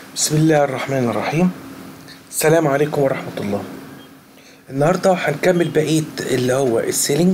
بسم الله الرحمن الرحيم السلام عليكم ورحمة الله النهاردة هنكمل بقية اللي هو السيلينج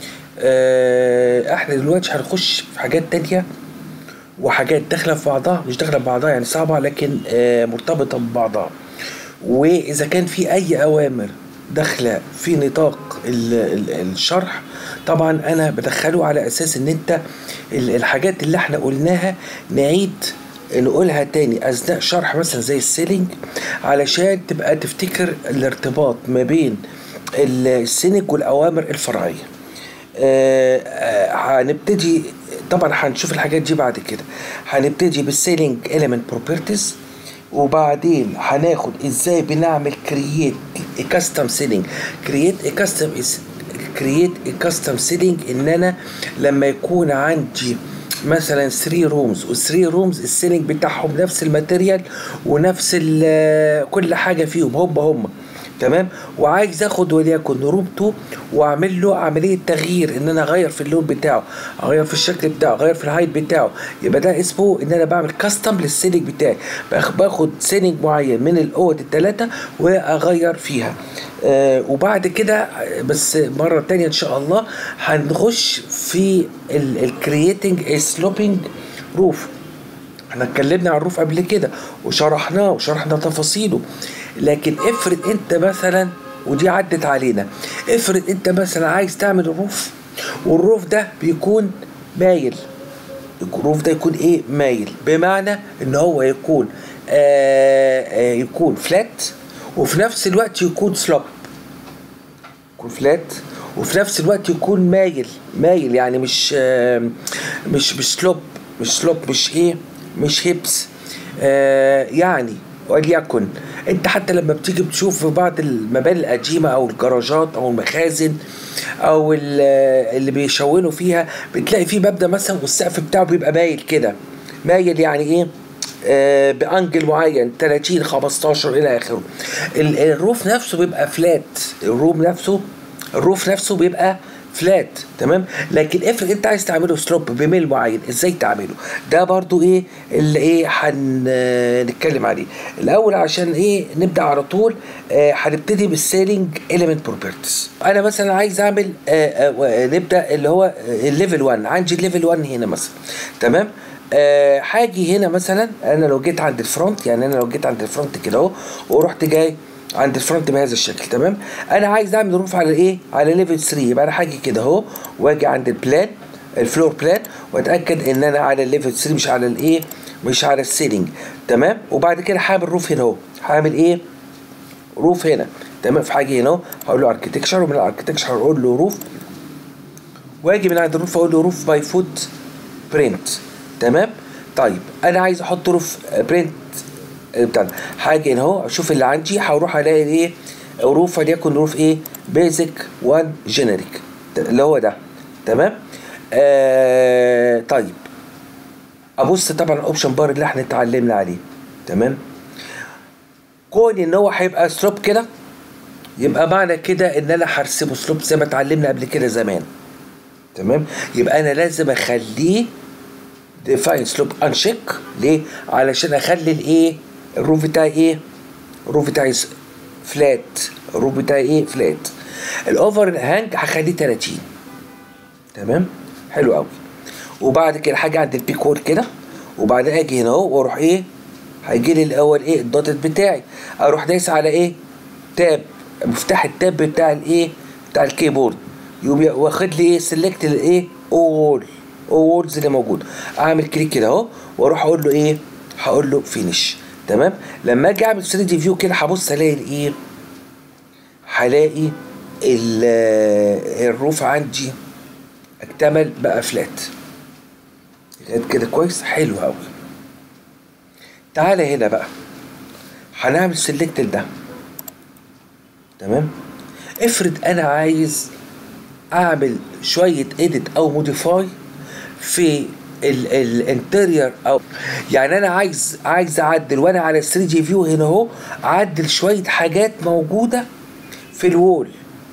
آه احنا دلوقتي هنخش في حاجات تانية وحاجات داخلة في بعضها مش داخلة في بعضها يعني صعبة لكن آه مرتبطة ببعضها وإذا كان في أي أوامر داخلة في نطاق ال- ال- الشرح طبعا أنا بدخله على أساس إن أنت ال- الحاجات اللي احنا قلناها نعيد نقولها تاني اثناء شرح مثلا زي السيلينج علشان تبقى تفتكر الارتباط ما بين السينج والاوامر الفرعيه آه، آه، هنبتدي طبعا هنشوف الحاجات دي بعد كده هنبتدي بالسيلينج element بروبرتيز وبعدين هناخد ازاي بنعمل كرييت كاستم سيلينج كرييت كاستم كرييت كاستم سيلينج ان انا لما يكون عندي مثلا 3 رومز وال3 رومز السيلينج بتاعهم نفس الماتيريال ونفس ال- كل حاجه فيهم هم هم تمام وعايز اخد وليكن روم 2 واعمل له عمليه تغيير ان انا اغير في اللون بتاعه اغير في الشكل بتاعه اغير في الهايت بتاعه يبقى ده اسمه ان انا بعمل كاستم للسيلينج بتاعي باخ- باخد سيلينج معين من الاوض الثلاثه واغير فيها آه وبعد كده بس مره تانية ان شاء الله هنخش في الكرييتنج سلوبينج روف احنا اتكلمنا عن الروف قبل كده وشرحناه وشرحنا تفاصيله لكن افرض انت مثلا ودي عدت علينا افرض انت مثلا عايز تعمل الروف والروف ده بيكون مايل الروف ده يكون ايه مايل بمعنى ان هو يكون آه آه يكون فلات وفي نفس الوقت يكون سلوب يكون فلات وفي نفس الوقت يكون مايل مايل يعني مش آه، مش مش سلوب مش سلوب مش ايه مش هيبس آه يعني وليكن انت حتى لما بتيجي بتشوف في بعض المباني القديمه او الجراجات او المخازن او ال- اللي بيشونوا فيها بتلاقي في مبنى مثلا والسقف بتاعه بيبقى مايل كده مايل يعني ايه آه، بانجل معين 30 15 الى اخره ال- الروف نفسه بيبقى فلات الروم نفسه الروف نفسه بيبقى فلات تمام لكن افرض انت عايز تعمله سلوب بميل معين ازاي تعمله ده برضو ايه اللي ايه هنتكلم عليه الاول عشان ايه نبدا على طول آه، هنبتدي بالسيلينج اليمنت بروبرتيز انا مثلا عايز اعمل آه، آه، نبدا اللي هو الليفل 1 عندي الليفل 1 هنا مثلا تمام آه، هاجي هنا مثلا انا لو جيت عند الفرونت يعني انا لو جيت عند الفرونت كده اهو ورحت جاي عند الفرونت بهذا الشكل تمام انا عايز اعمل روف على ايه على ليفل 3 يبقى انا هاجي كده اهو واجي عند البلان الفلور بلان واتاكد ان انا على الليفل 3 مش على الايه مش على السيلينج تمام وبعد كده هعمل روف هنا اهو هعمل ايه روف هنا تمام في حاجه هنا اهو هقول له اركتكشر ومن الاركتكشر هقول له روف واجي من عند الروف اقول له روف باي فوت برنت تمام طيب انا عايز احط روف برنت بتاع حاجه هنا اهو اشوف اللي عندي هروح الاقي ايه روف وليكن روف ايه بيزك 1 جينيريك اللي هو ده تمام آه طيب ابص طبعا الاوبشن بار اللي احنا اتعلمنا عليه تمام كون ان هو هيبقى سلوب كده يبقى معنى كده ان انا هرسمه سلوب زي ما اتعلمنا قبل كده زمان تمام يبقى انا لازم اخليه ديفاين سلوب انشيك ليه علشان اخلي الايه الروف بتاعي ايه الروف بتاعي فلات الروف بتاعي ايه فلات الاوفر هانج هخليه 30 تمام حلو قوي وبعد كده حاجه عند البيك وول كده وبعدين اجي هنا اهو واروح ايه هيجي لي الاول ايه الدوتد بتاعي اروح دايس على ايه تاب مفتاح التاب بتاع الايه بتاع الكيبورد يقوم واخد لي ايه سيلكت الايه اول اولز اللي موجود اعمل كليك كده اهو واروح اقول له ايه هقول له فينيش تمام لما اجي اعمل 3 دي فيو كده هبص الاقي الايه هلاقي ال- الروف عندي اكتمل بقى فلات لغايه كده كويس حلو قوي تعالى هنا بقى هنعمل سيلكت لده تمام افرض انا عايز اعمل شويه اديت او موديفاي في الانتريور او يعني انا عايز عايز اعدل وانا على 3 جي فيو هنا اهو اعدل شويه حاجات موجوده في الوول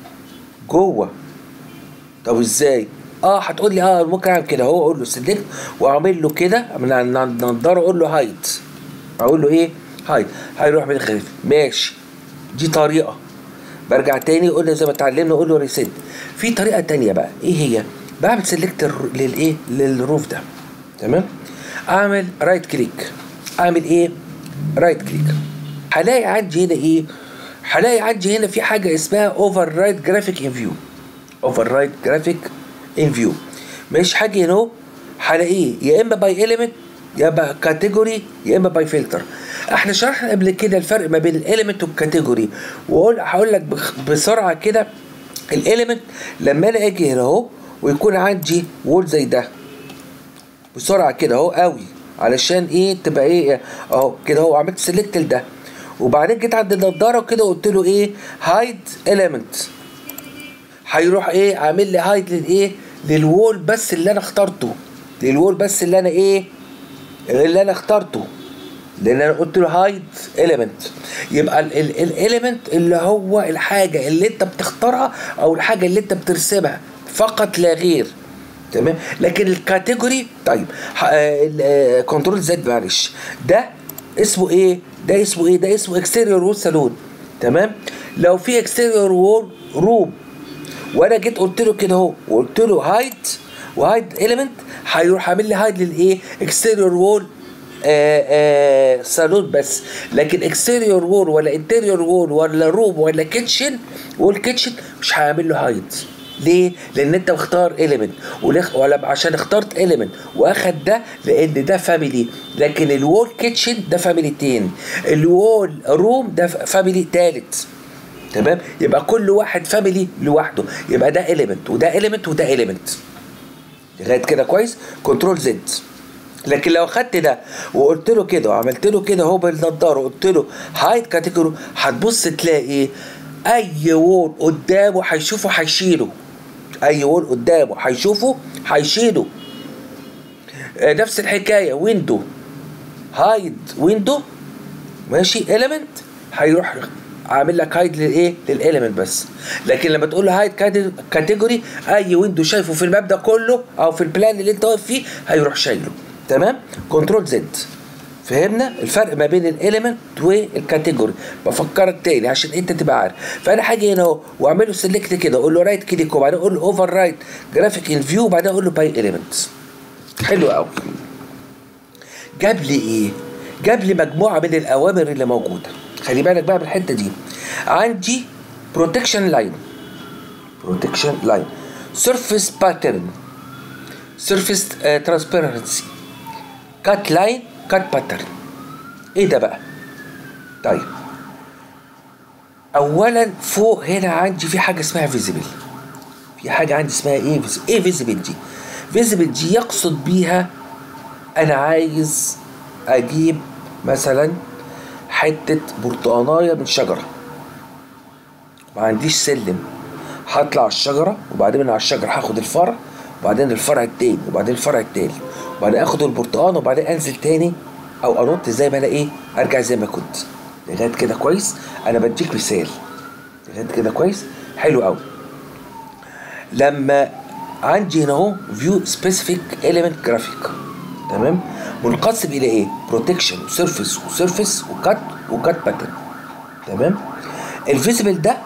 جوه طب ازاي اه هتقول لي اه ممكن اعمل كده اهو اقول له سيلكت واعمل له كده من على النضاره اقول له هايد اقول له ايه هايد هيروح من الخلف ماشي دي طريقه برجع تاني قلنا زي ما اتعلمنا قول له ريسيت في طريقه تانية بقى ايه هي بعمل سيلكت للايه للروف ده تمام اعمل رايت كليك اعمل ايه رايت كليك هلاقي عندي هنا ايه هلاقي عندي هنا في حاجه اسمها اوفر رايت جرافيك ان فيو اوفر رايت جرافيك ان فيو مش حاجه هنا اهو هلاقيه يا اما باي اليمنت يا اما كاتيجوري يا اما باي فلتر احنا شرحنا قبل كده الفرق ما بين الاليمنت والكاتيجوري واقول هقول لك بخ- بسرعه كده الاليمنت لما انا اجي هنا اهو ويكون عندي وول زي ده بسرعه كده اهو قوي علشان ايه تبقى ايه اهو كده اهو عملت سيلكت لده وبعدين جيت عند النضاره وكده قلت له ايه هايد اليمنت هيروح ايه عامل لي هايد للايه للوول بس اللي انا اخترته للوول بس اللي انا ايه اللي انا اخترته لان انا قلت له هايد اليمنت يبقى الاليمنت اللي هو الحاجه اللي انت بتختارها او الحاجه اللي انت بترسمها فقط لا غير تمام لكن الكاتيجوري طيب كنترول زد معلش ده اسمه ايه ده اسمه ايه ده اسمه اكستيريور وول سالون تمام لو في اكستيريور وول روم وانا جيت قلت له كده اهو وقلت له هايد وهايد اليمنت هيروح عامل لي هايد للايه اكستيريور وول صالون بس لكن اكستيريور وول ولا انتيريور وول ولا روم ولا كيتشن وول كيتشن مش هعمل له هايد ليه؟ لان انت مختار اليمنت ولا عشان اخترت اليمنت واخد ده لان ده فاميلي لكن الوول كيتشن ده فاميلي تاني الوول روم ده فاميلي تالت تمام يبقى كل واحد فاميلي لوحده يبقى ده اليمنت وده اليمنت وده اليمنت لغايه كده كويس كنترول زد لكن لو خدت ده وقلت له كده وعملت له كده اهو بالنضاره وقلت له هايد كاتيجوري هتبص تلاقي اي وول قدامه هيشوفه هيشيله اي وول قدامه هيشوفه هيشيله آه، نفس الحكايه ويندو هايد ويندو ماشي اليمنت هيروح عامل لك هايد للايه للاليمنت بس لكن لما تقول له هايد كاتيجوري اي ويندو شايفه في المبدا كله او في البلان اللي انت واقف فيه هيروح شايله تمام كنترول زد فهمنا الفرق ما بين الاليمنت والكاتيجوري بفكرك تاني عشان انت تبقى عارف فانا هاجي هنا اهو واعمل له سيلكت كده اقول له رايت كليك وبعدين اقول له اوفر رايت جرافيك ان فيو وبعدين اقول له باي اليمنتس حلو قوي جاب لي ايه جاب لي مجموعه من الاوامر اللي موجوده خلي بالك بقى من الحته دي عندي بروتكشن لاين بروتكشن لاين سيرفيس باترن سيرفيس ترانسبيرنسي كات لاين كات باترن ايه ده بقى طيب اولا فوق هنا عندي في حاجه اسمها فيزيبل في حاجه عندي اسمها ايه visible. ايه فيزيبل دي فيزيبل دي يقصد بيها انا عايز اجيب مثلا حته برتقانايه من شجره ما عنديش سلم هطلع الشجره وبعدين من على الشجره هاخد الفرع وبعدين الفرع التاني وبعدين الفرع التالت وبعدين اخد البرتقان وبعدين انزل تاني او انط زي ما انا ايه ارجع زي ما كنت لغايه كده كويس انا بديك مثال لغايه كده كويس حلو قوي لما عندي هنا اهو فيو سبيسيفيك اليمنت جرافيك تمام منقسم الى ايه بروتكشن وسيرفيس وسيرفيس وكات وكات باترن تمام الفيزيبل ده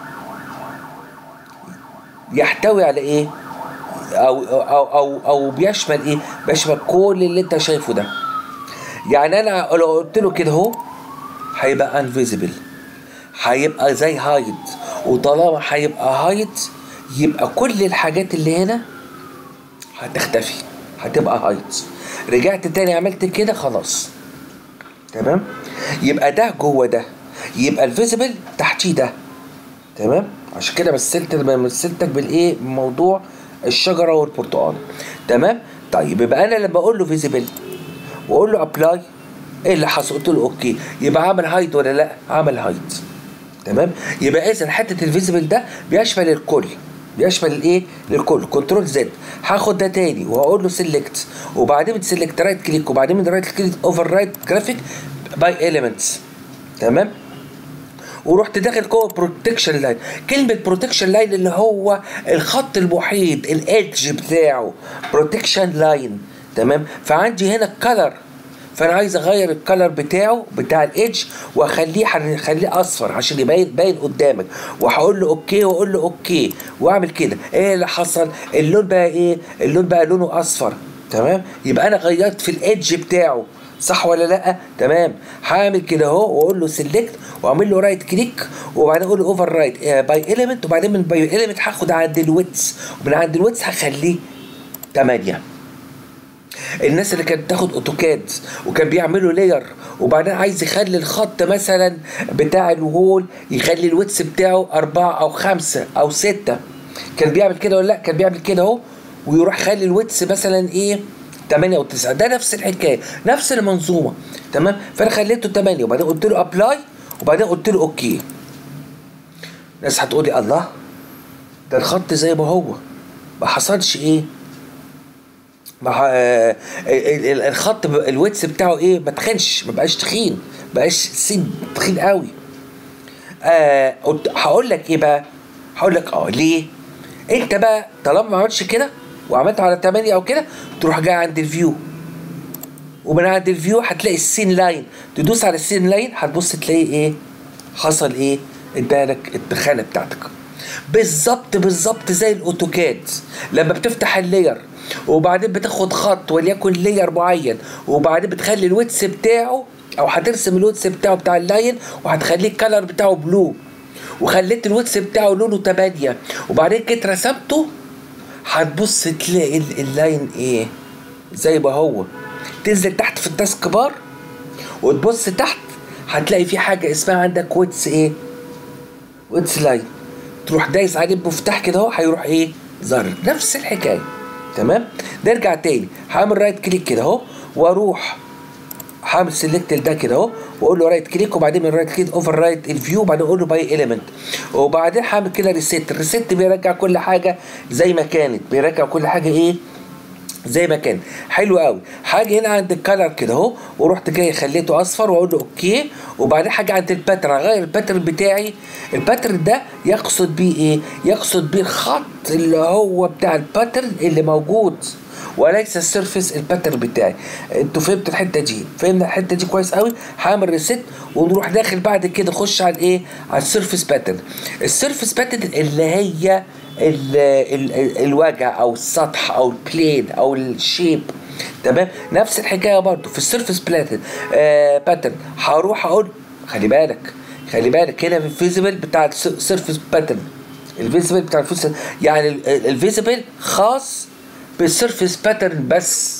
يحتوي على ايه او او او او بيشمل ايه بيشمل كل اللي انت شايفه ده يعني انا لو قلت له كده اهو هيبقى انفيزيبل هيبقى زي هايد وطالما هيبقى هايد يبقى كل الحاجات اللي هنا هتختفي هتبقى هايد رجعت تاني عملت كده خلاص تمام يبقى ده جوه ده يبقى الفيزيبل تحتيه ده تمام عشان كده مثلت مثلتك بالايه بموضوع الشجره والبرتقال تمام طيب يبقى انا لما اقول له فيزيبل واقول له ابلاي ايه اللي حصل قلت له اوكي يبقى عمل هايد ولا لا عمل هايد تمام يبقى اذا حته الفيزيبل ده بيشمل الكل بيشمل الايه للكل كنترول زد هاخد ده تاني وهقول له سيلكت وبعدين سيلكت رايت كليك وبعدين من رايت كليك اوفر رايت جرافيك باي اليمنتس تمام ورحت داخل جوه بروتكشن لاين كلمه بروتكشن لاين اللي هو الخط المحيط الادج بتاعه بروتكشن لاين تمام فعندي هنا كلر فانا عايز اغير الكلر بتاعه بتاع الايدج واخليه هخليه اصفر عشان يبين باين قدامك وهقول له اوكي واقول له اوكي واعمل كده ايه اللي حصل اللون بقى ايه اللون بقى لونه اصفر تمام يبقى انا غيرت في الايدج بتاعه صح ولا لا تمام هعمل كده اهو واقول له سيلكت واعمل له رايت كليك وبعدين اقول له اوفر رايت باي اليمنت وبعدين من باي اليمنت هاخد عند الويتس ومن عند الويتس هخليه 8 الناس اللي كانت بتاخد اوتوكاد وكان بيعملوا لاير وبعدين عايز يخلي الخط مثلا بتاع الوول يخلي الويتس بتاعه أربعة أو خمسة أو ستة كان بيعمل كده ولا لا كان بيعمل كده اهو ويروح يخلي الويتس مثلا ايه 8 او 9 ده نفس الحكايه نفس المنظومه تمام فانا خليته 8 وبعدين قلت له ابلاي وبعدين قلت له اوكي ناس هتقولي الله ده الخط زي ما هو ما حصلش ايه ما آه الخط الويتس بتاعه ايه ما تخنش ما بقاش تخين بقاش سين تخين قوي آه هقول لك ايه بقى هقول لك اه ليه انت بقى طالما ما عملتش كده وعملت على 8 او كده تروح جاي عند الفيو ومن عند الفيو هتلاقي السين لاين تدوس على السين لاين هتبص تلاقي ايه حصل ايه ادالك التخانه بتاعتك بالظبط بالظبط زي الاوتوكاد لما بتفتح اللاير وبعدين بتاخد خط وليكن لاير معين وبعدين بتخلي الويتس بتاعه او هترسم الويتس بتاعه بتاع اللاين وهتخليه الكلر بتاعه بلو وخليت الويتس بتاعه لونه 8 وبعدين كده رسمته هتبص تلاقي اللاين ايه زي ما هو تنزل تحت في التاسك بار وتبص تحت هتلاقي في حاجه اسمها عندك ويتس ايه ويتس لاين تروح دايس عليه بمفتاح كده اهو هيروح ايه ظهر نفس الحكايه تمام نرجع تاني هعمل رايت كليك كده اهو واروح هعمل سيلكت ده كده اهو واقول له رايت كليك وبعدين من رايت كليك اوفر رايت الفيو وبعدين اقول له باي اليمنت وبعدين هعمل كده ريست الريست بيرجع كل حاجه زي ما كانت بيرجع كل حاجه ايه زي ما كان حلو قوي حاجه هنا عند الكلر كده اهو ورحت جاي خليته اصفر واقول له اوكي وبعدين حاجه عند الباترن اغير الباترن بتاعي الباترن ده يقصد بيه ايه يقصد بيه الخط اللي هو بتاع الباترن اللي موجود وليس السيرفيس الباترن بتاعي انتوا فهمتوا الحته دي فهمنا الحته دي كويس قوي هعمل ريست ونروح داخل بعد كده خش على الايه على السيرفيس باترن السيرفيس باترن اللي هي ال ال الوجه او السطح او البلين او الشيب تمام نفس الحكايه برضو في السيرفيس بلاتن آه باترن هروح اقول خلي بالك خلي بالك هنا في الفيزيبل بتاع السيرفيس باترن الفيزيبل بتاع الفيزيبل يعني الفيزيبل خاص بالسيرفيس باترن بس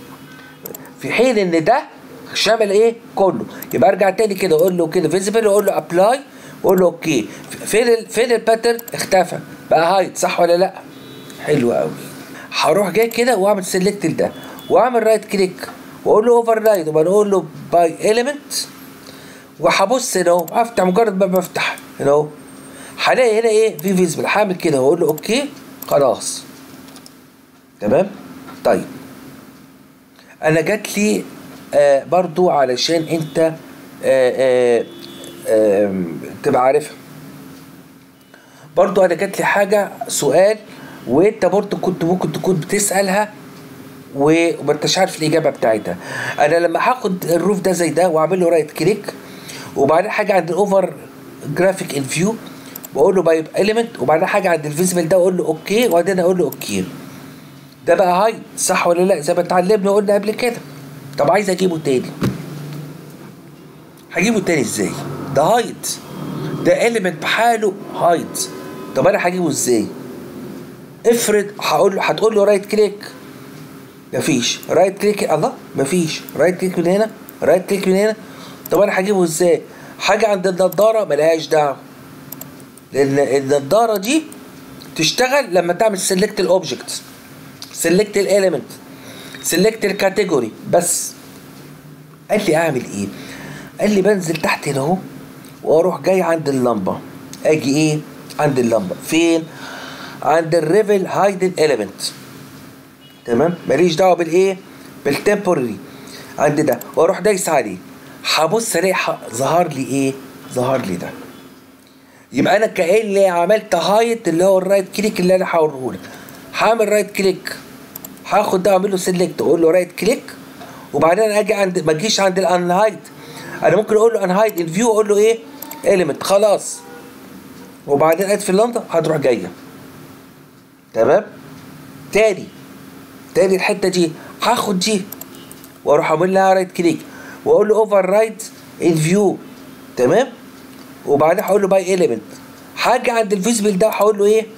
في حين ان ده شامل ايه كله يبقى ارجع تاني كده اقول له كده فيزيبل واقول له ابلاي واقول له اوكي فين ال فين الباترن اختفى بقى هايد صح ولا لا حلو قوي هروح جاي كده واعمل سيلكت لده واعمل رايت كليك واقول له اوفر رايد وبعدين اقول له باي اليمنت وهبص هنا اهو هفتح مجرد ما بفتح هنا اهو هلاقي هنا ايه في فيزبل هعمل كده واقول له اوكي خلاص تمام طيب انا جات لي آه برضو علشان انت آه آه آه تبقى عارفها برضو انا جات لي حاجه سؤال وانت برضو كنت ممكن تكون بتسالها وما انتش عارف الاجابه بتاعتها انا لما هاخد الروف ده زي ده واعمل له رايت كليك وبعدين حاجه عند الاوفر جرافيك ان فيو بقول له بايب اليمنت وبعدين حاجه عند الفيزبل ده اقول له اوكي وبعدين اقول له اوكي ده بقى هايد صح ولا لا زي ما اتعلمنا قلنا قبل كده طب عايز اجيبه تاني هجيبه تاني ازاي ده هايد ده اليمنت بحاله هايد طب انا هجيبه ازاي افرض هقول له هتقول له رايت كليك مفيش رايت كليك الله مفيش رايت كليك من هنا رايت كليك من هنا طب انا هجيبه ازاي حاجه عند النضاره ملهاش دعوه لان النضاره دي تشتغل لما تعمل سيلكت الاوبجكت سيلكت الاليمنت سيلكت الكاتيجوري بس قال لي اعمل ايه قال لي بنزل تحت هنا اهو واروح جاي عند اللمبه اجي ايه عند اللمبه فين عند الريفل هايدن اليمنت تمام ماليش دعوه بالايه بالتمبورري عند ده واروح دايس عليه هبص الاقي ظهر لي ايه ظهر لي ده يبقى انا كاني عملت هايت اللي هو الرايت كليك اللي انا هوريه لك هعمل رايت كليك هاخد ده اعمل له سيلكت اقول له رايت كليك وبعدين اجي عند ما اجيش عند الانهايد انا ممكن اقول له انهايد ان فيو اقول له ايه element خلاص وبعدين اد في لندن هتروح جايه تمام تاني تاني الحته دي هاخد دي واروح اعمل لها رايت كليك واقول له اوفر رايت ان فيو تمام وبعدين هقول له باي اليمنت حاجه عند الفيزبل ده هقول له ايه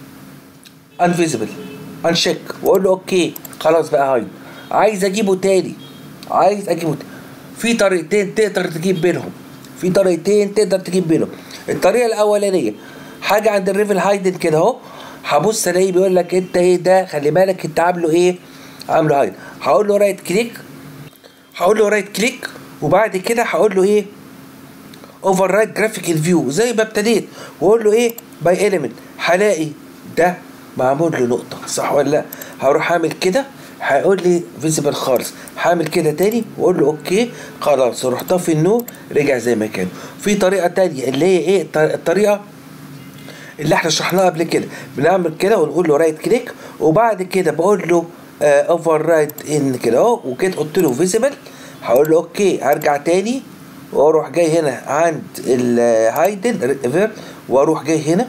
انفيزبل انشيك واقول له اوكي خلاص بقى هايد عايز اجيبه تاني عايز اجيبه تاني. في طريقتين تقدر تجيب بينهم في طريقتين تقدر تجيب بينهم الطريقه الاولانيه حاجه عند الريفل هايدن كده اهو هبص الاقيه بيقول لك انت ايه ده خلي بالك انت عامله ايه عامله هايد هقول له رايت كليك هقول له رايت كليك وبعد كده هقول له ايه اوفر رايت جرافيك فيو زي ما ابتديت واقول له ايه باي اليمنت هلاقي ده معمول له نقطه صح ولا لا هروح اعمل كده هيقول لي فيزيبل خالص هعمل كده تاني واقول له اوكي خلاص روح طافي النور رجع زي ما كان في طريقه تانية اللي هي ايه الطريقه اللي احنا شرحناها قبل كده بنعمل كده ونقول له رايت كليك وبعد كده بقول له اوفر رايت ان كده اهو وكده قلت له فيزيبل هقول له اوكي هرجع تاني واروح جاي هنا عند الهايدن ريفر واروح جاي هنا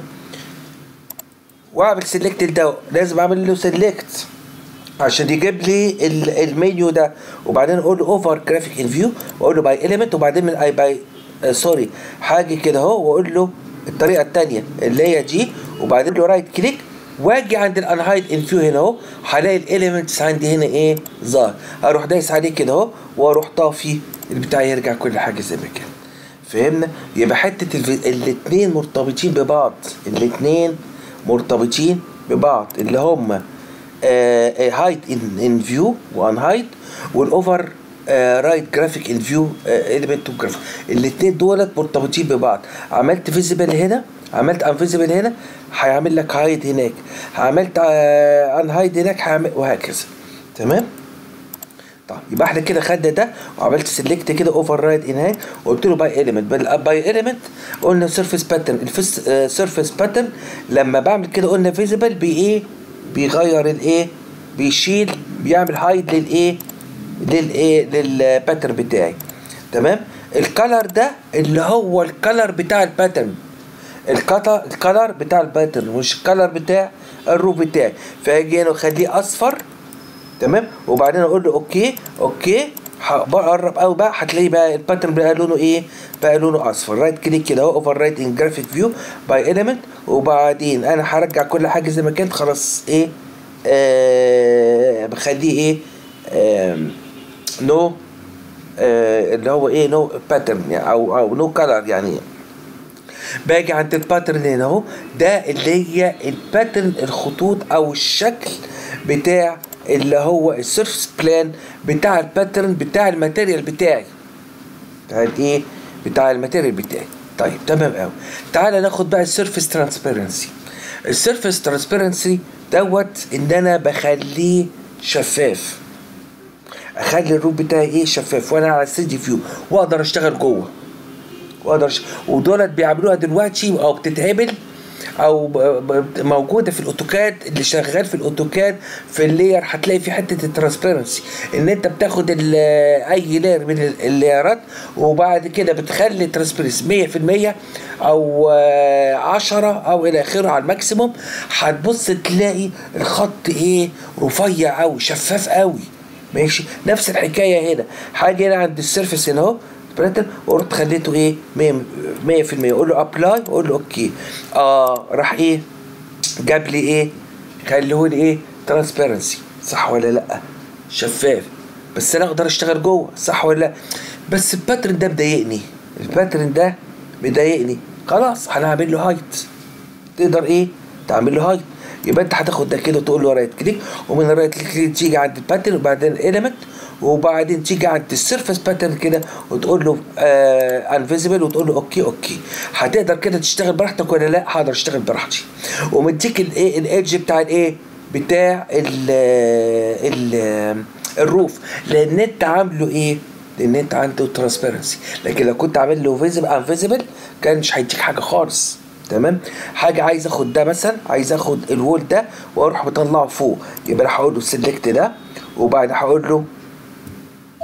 واعمل سيلكت ده لازم اعمل له سيلكت عشان يجيب لي المنيو ده وبعدين اقول له اوفر جرافيك ان فيو واقول له باي اليمنت وبعدين من اي باي سوري حاجه كده اهو واقول له الطريقه الثانيه اللي هي دي وبعدين له رايت كليك واجي عند الانهايد ان فيو هنا اهو هلاقي الاليمنتس عندي هنا ايه ظاهر اروح دايس عليه كده اهو واروح طافي البتاع يرجع كل حاجه زي ما كان فهمنا يبقى حته الاثنين مرتبطين ببعض الاثنين مرتبطين ببعض اللي هم هايد ان فيو وان هايد والاوفر رايت جرافيك ان فيو اليمنت تو جرافيك الاثنين دولت مرتبطين ببعض عملت فيزيبل هنا عملت انفيزيبل هنا هيعمل لك هايد هناك عملت ان هايد هناك هيعمل وهكذا تمام طيب يبقى احنا كده خدنا ده وعملت سيلكت كده اوفر رايت ان هاي وقلت له باي اليمنت باي اليمنت قلنا سيرفيس باترن السيرفيس باترن لما بعمل كده قلنا فيزيبل بايه بيغير الايه بيشيل بيعمل هايد للايه للايه للباترن بتاعي تمام الكلر ده اللي هو الكلر بتاع الباترن الكلر الكلر بتاع الباترن مش الكلر بتاع الروف بتاعي فاجي هنا اخليه اصفر تمام وبعدين اقول له اوكي اوكي بقرب قوي بقى هتلاقي بقى الباترن بقى لونه ايه بقى لونه اصفر رايت كليك كده اهو اوفر رايت ان جرافيك فيو باي اليمنت وبعدين انا هرجع كل حاجه زي ما كانت خلاص ايه آه بخليه ايه آه نو آه اللي هو ايه نو باترن يعني او او نو كلر يعني باجي عند الباترن هنا اهو ده اللي هي الباترن الخطوط او الشكل بتاع اللي هو السيرفس بلان بتاع الباترن بتاع الماتيريال بتاعي بتاع ايه بتاع الماتيريال بتاعي طيب تمام قوي تعالى ناخد بقى السيرفس ترانسبيرنسي السيرفس ترانسبيرنسي دوت ان انا بخليه شفاف اخلي الروب بتاعي ايه شفاف وانا على 3 دي فيو واقدر اشتغل جوه واقدر أشتغل. ودولت بيعملوها دلوقتي او بتتعمل او موجوده في الاوتوكاد اللي شغال في الاوتوكاد في اللاير هتلاقي في حته الترانسبيرنسي ان انت بتاخد اي لاير من اللايرات وبعد كده بتخلي الترانسبيرنسي 100% او 10 او الى اخره على الماكسيموم هتبص تلاقي الخط ايه رفيع قوي شفاف قوي ماشي نفس الحكايه هنا حاجه هنا عند السيرفيس هنا اهو بريتر ورحت خليته ايه 100% 100% اقول له ابلاي اقول له اوكي اه راح ايه جاب لي ايه خليه لي ايه ترانسبيرنسي صح ولا لا شفاف بس انا اقدر اشتغل جوه صح ولا لا بس الباترن ده مضايقني الباترن ده مضايقني خلاص هنعمل له هايت تقدر ايه تعمل له هايت يبقى انت هتاخد ده كده وتقول له رايت كليك ومن الرايت كليك تيجي عند الباترن وبعدين الاليمنت وبعدين تيجي عند السيرفيس باترن كده وتقول له انفيزبل وتقول له اوكي اوكي هتقدر كده تشتغل براحتك ولا لا هقدر اشتغل براحتي ومديك الايه الايدج بتاع الايه بتاع ال ال الروف لان انت عامله ايه لان انت عنده ترانسبيرنسي لكن لو كنت عامل له فيزبل انفيزبل كان مش هيديك حاجه خالص تمام حاجه عايز اخد ده مثلا عايز اخد الوول ده واروح مطلعه فوق يبقى انا هقول له سيلكت ده وبعد هقول له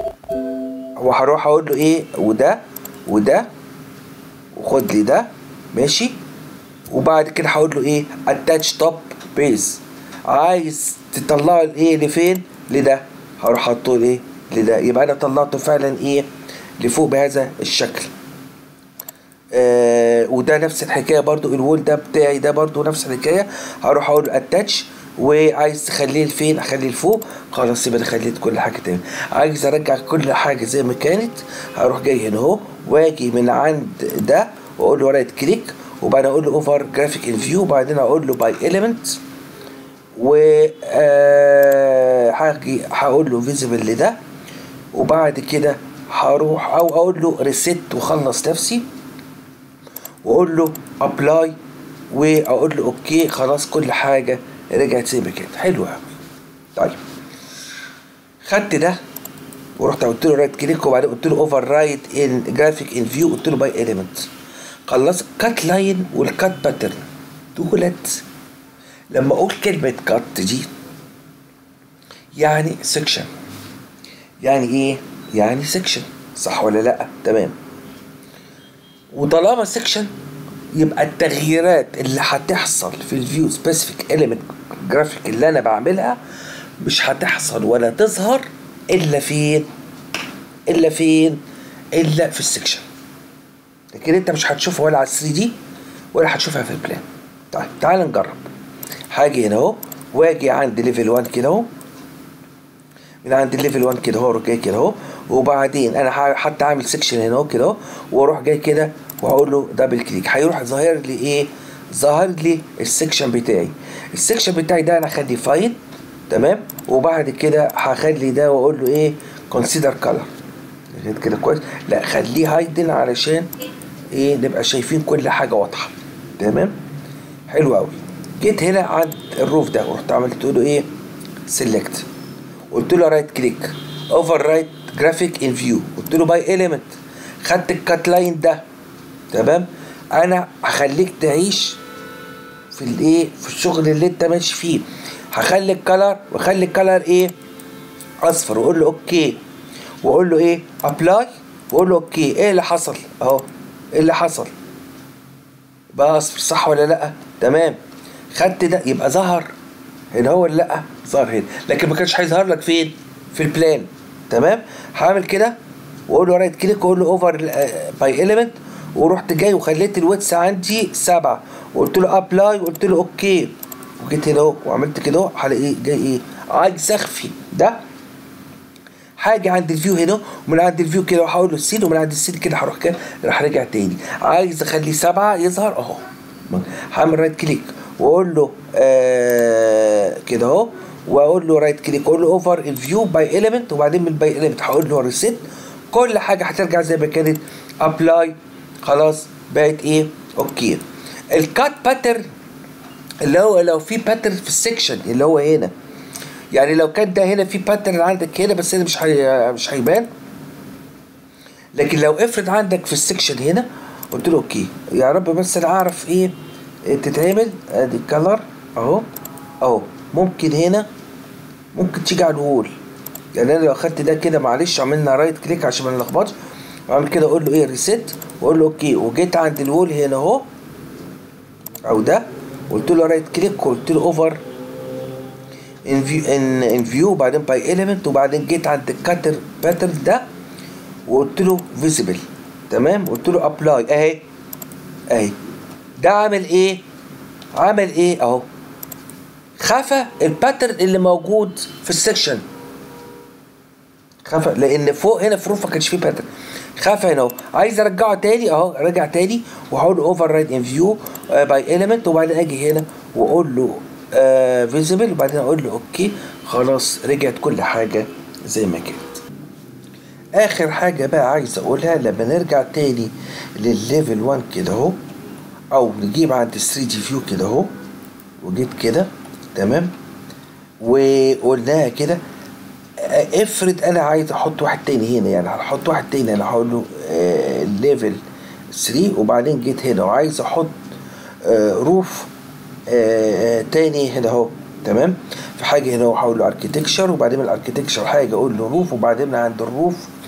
وهروح اقول له ايه وده وده وخد لي ده ماشي وبعد كده هقول له ايه اتاتش توب بيز عايز تطلعه لايه لفين لده هروح احطه لايه لده يبقى انا طلعته فعلا ايه لفوق بهذا الشكل آه وده نفس الحكايه برضو الوول ده بتاعي ده برضو نفس الحكايه هروح اقول اتاتش وعايز تخليه لفين اخليه لفوق خلاص يبقى انا خليت كل حاجه تاني عايز ارجع كل حاجه زي ما كانت هروح جاي هنا اهو واجي من عند ده واقول له رايت كليك وبعدين اقول له اوفر جرافيك ان فيو وبعدين اقول له باي اليمنت و آه، هاجي هقول له فيزيبل لده وبعد كده هروح او اقول له ريسيت وخلص نفسي واقول له ابلاي واقول له اوكي خلاص كل حاجه رجعت زي ما كانت حلو قوي طيب خدت ده ورحت قلت له رايت كليك وبعدين قلت له اوفر رايت ان جرافيك ان فيو قلت له باي اليمنت خلص كات لاين والكات باترن دولت لما اقول كلمه كات دي يعني سكشن يعني ايه يعني سكشن صح ولا لا تمام وطالما سكشن يبقى التغييرات اللي هتحصل في الفيو سبيسيفيك اليمنت جرافيك اللي انا بعملها مش هتحصل ولا تظهر الا فين الا فين الا في السكشن لكن انت مش هتشوفها ولا على 3 دي ولا هتشوفها في البلان طيب تعال نجرب هاجي هنا اهو واجي عند ليفل 1 كده اهو من عند الليفل 1 كده اهو اروح جاي كده اهو وبعدين انا ح- حتى عامل سيكشن هنا اهو كده اهو واروح جاي كده وهقول له دبل كليك هيروح ظاهر لي ايه ظاهر لي السيكشن بتاعي السيكشن بتاعي ده انا هخليه فايل تمام وبعد كده هخلي ده واقول له ايه كونسيدر كلر كده كويس لا خليه هايدن علشان ايه نبقى شايفين كل حاجه واضحه تمام حلو قوي جيت هنا عند الروف ده ورحت عملت له ايه سيلكت قلت له رايت كليك اوفر رايت جرافيك ان فيو قلت له باي اليمنت خدت الكات لاين ده تمام انا هخليك تعيش في الايه في الشغل اللي انت ماشي فيه هخلي الكلر واخلي الكلر ايه اصفر واقول له اوكي واقول له ايه ابلاي واقول له اوكي ايه اللي حصل اهو ايه اللي حصل بقى اصفر صح ولا لا تمام خدت ده يبقى ظهر هنا هو ولا لا ظهر هنا لكن ما كانش هيظهر لك فين في البلان تمام هعمل كده واقول له رايت كليك واقول له اوفر باي اليمنت ورحت جاي وخليت الويتس عندي سبعة وقلت له ابلاي وقلت له اوكي وجيت هنا اهو وعملت كده اهو هلاقي جاي ايه عايز اخفي ده حاجه عند الفيو هنا ومن عند الفيو كده وهقول له السين ومن عند السين كده هروح كده راح راجع تاني عايز اخليه سبعه يظهر اهو هعمل رايت كليك واقول له آه كده اهو واقول له رايت كليك واقول له اوفر الفيو باي اليمنت وبعدين من باي اليمنت هقول له ريسيت كل حاجه هترجع زي ما كانت ابلاي خلاص بقت ايه اوكي الكات باترن اللي هو لو في باترن في السكشن اللي هو هنا يعني لو كان ده هنا في باترن عندك هنا بس هنا مش هي مش هيبان لكن لو افرض عندك في السكشن هنا قلت له اوكي يا رب بس انا اعرف ايه تتعمل ادي الكلر اهو اهو ممكن هنا ممكن تيجي على الوول يعني انا لو اخدت ده كده معلش عملنا رايت كليك عشان ما نلخبطش واعمل كده اقول له ايه ريسيت واقول له اوكي وجيت عند الوول هنا اهو او ده قلت له رايت كليك وقلت له اوفر ان فيو ان ان فيو وبعدين باي اليمنت وبعدين جيت عند الكاتر باترن ده وقلت له فيزيبل تمام قلت له ابلاي اهي اهي ده عامل ايه عامل ايه اهو خفى الباترن اللي موجود في السكشن خفى لان فوق هنا في روف ما كانش فيه باترن خفى هنا اهو عايز ارجعه تاني اهو رجع تاني وهقول له اوفر رايت ان فيو باي اليمنت وبعدين اجي هنا واقول له فيزيبل وبعدين اقول له اوكي خلاص رجعت كل حاجه زي ما كانت اخر حاجه بقى عايز اقولها لما نرجع تاني للليفل 1 كده اهو او نجيب عند 3 دي فيو كده اهو وجيت كده تمام وقلناها كده افرض انا عايز احط واحد تاني هنا يعني هحط واحد تاني انا هقول له ليفل 3 وبعدين جيت هنا وعايز احط آه روف آه تاني هنا اهو تمام في حاجه هنا هقول له اركتكشر وبعدين من الاركتكشر حاجه اقول له روف وبعدين من عند الروف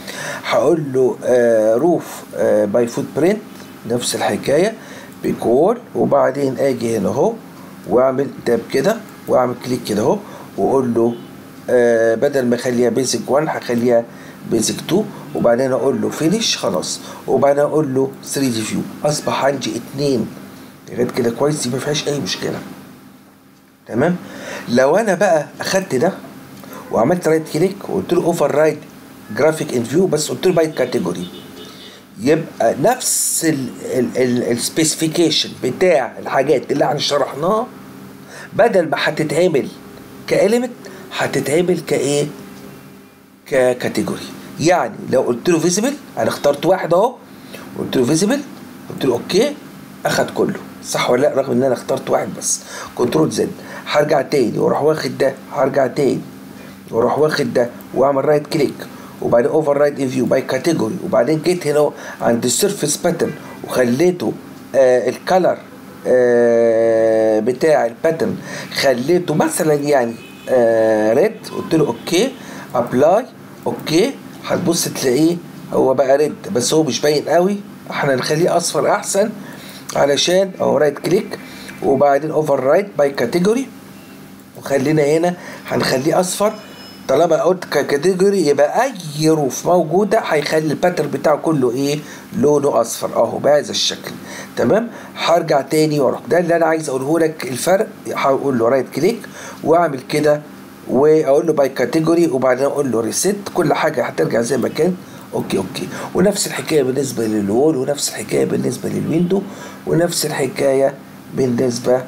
هقول له روف باي فوت برنت نفس الحكايه بيكول وبعدين اجي هنا اهو واعمل تاب كده واعمل كليك كده اهو واقول له آه بدل ما اخليها بيزك 1 هخليها بيزك 2 وبعدين اقول له فينيش خلاص وبعدين اقول له 3 دي فيو اصبح عندي اتنين لغايه كده كويس دي ما فيهاش اي مشكله تمام لو انا بقى اخدت ده وعملت رايت كليك وقلت له اوفر رايت جرافيك ان فيو بس قلت له باي كاتيجوري يبقى نفس السبيسيفيكيشن بتاع الحاجات اللي احنا شرحناها بدل ما هتتعمل كاليمنت هتتعمل كايه ككاتيجوري يعني لو قلت له فيزيبل انا اخترت واحد اهو قلت له فيزيبل قلت له اوكي اخد كله صح ولا لا رغم ان انا اخترت واحد بس كنترول زد هرجع تاني واروح واخد ده هرجع تاني واروح واخد ده واعمل رايت كليك وبعدين اوفر رايت ان فيو باي كاتيجوري وبعدين جيت هنا عند السيرفيس باترن وخليته آه الكالر آه بتاع الباترن خليته مثلا يعني آه ريد قلت له اوكي ابلاي اوكي هتبص تلاقيه هو بقى ريد بس هو مش باين قوي احنا نخليه اصفر احسن علشان اهو رايت كليك وبعدين اوفر رايت باي كاتيجوري وخلينا هنا هنخليه اصفر طالما قلت ككاتيجوري يبقى اي روف موجوده هيخلي الباترن بتاعه كله ايه لونه اصفر اهو بهذا الشكل تمام هرجع تاني واروح ده اللي انا عايز اقوله لك الفرق هقول له رايت كليك واعمل كده واقول له باي كاتيجوري وبعدين اقول له ريسيت كل حاجه هترجع زي ما كان اوكي اوكي ونفس الحكايه بالنسبه للوول ونفس الحكايه بالنسبه للويندو ونفس الحكايه بالنسبه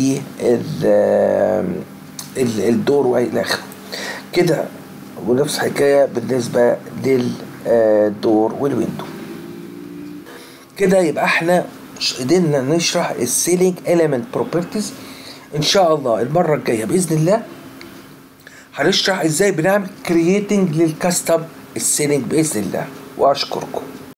للدور والى اخره كده ونفس الحكايه بالنسبه للدور والويندو كده يبقى احنا قدرنا نشرح السيلينج اليمنت بروبرتيز ان شاء الله المره الجايه باذن الله هنشرح ازاي بنعمل كرييتنج للكاستم السيلينج باذن الله واشكركم